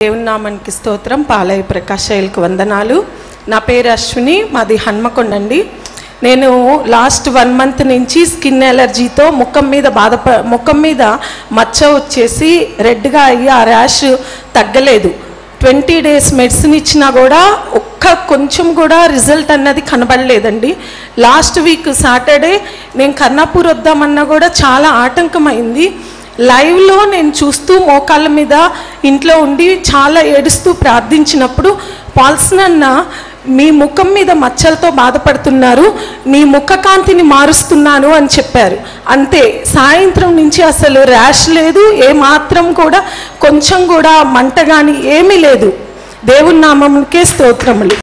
దేవుని నామానికి స్తోత్రం పాలయ్య ప్రకాష్ అయ్యలకు వందనాలు నా పేరు అశ్విని మాది హన్మకొండ అండి నేను లాస్ట్ వన్ మంత్ నుంచి స్కిన్ ఎలర్జీతో ముఖం మీద బాధప ముఖం మీద మచ్చ వచ్చేసి రెడ్గా అయ్యి ఆ ర్యాష్ తగ్గలేదు ట్వంటీ డేస్ మెడిసిన్ ఇచ్చినా కూడా ఒక్క కొంచెం కూడా రిజల్ట్ అన్నది కనబడలేదండి లాస్ట్ వీక్ సాటర్డే నేను కర్ణాపూర్ వద్దామన్నా కూడా చాలా ఆటంకమైంది లైవ్లో నేను చూస్తూ మోకాళ్ళ మీద ఇంట్లో ఉండి చాలా ఏడుస్తూ ప్రార్థించినప్పుడు పాల్సన్ అన్న మీ ముఖం మీద మచ్చలతో బాధపడుతున్నారు మీ ముఖ కాంతిని మారుస్తున్నాను అని చెప్పారు అంతే సాయంత్రం నుంచి అసలు ర్యాష్ లేదు ఏ మాత్రం కూడా కొంచెం కూడా మంట కానీ ఏమీ లేదు దేవుని నామమునికే స్తోత్రములు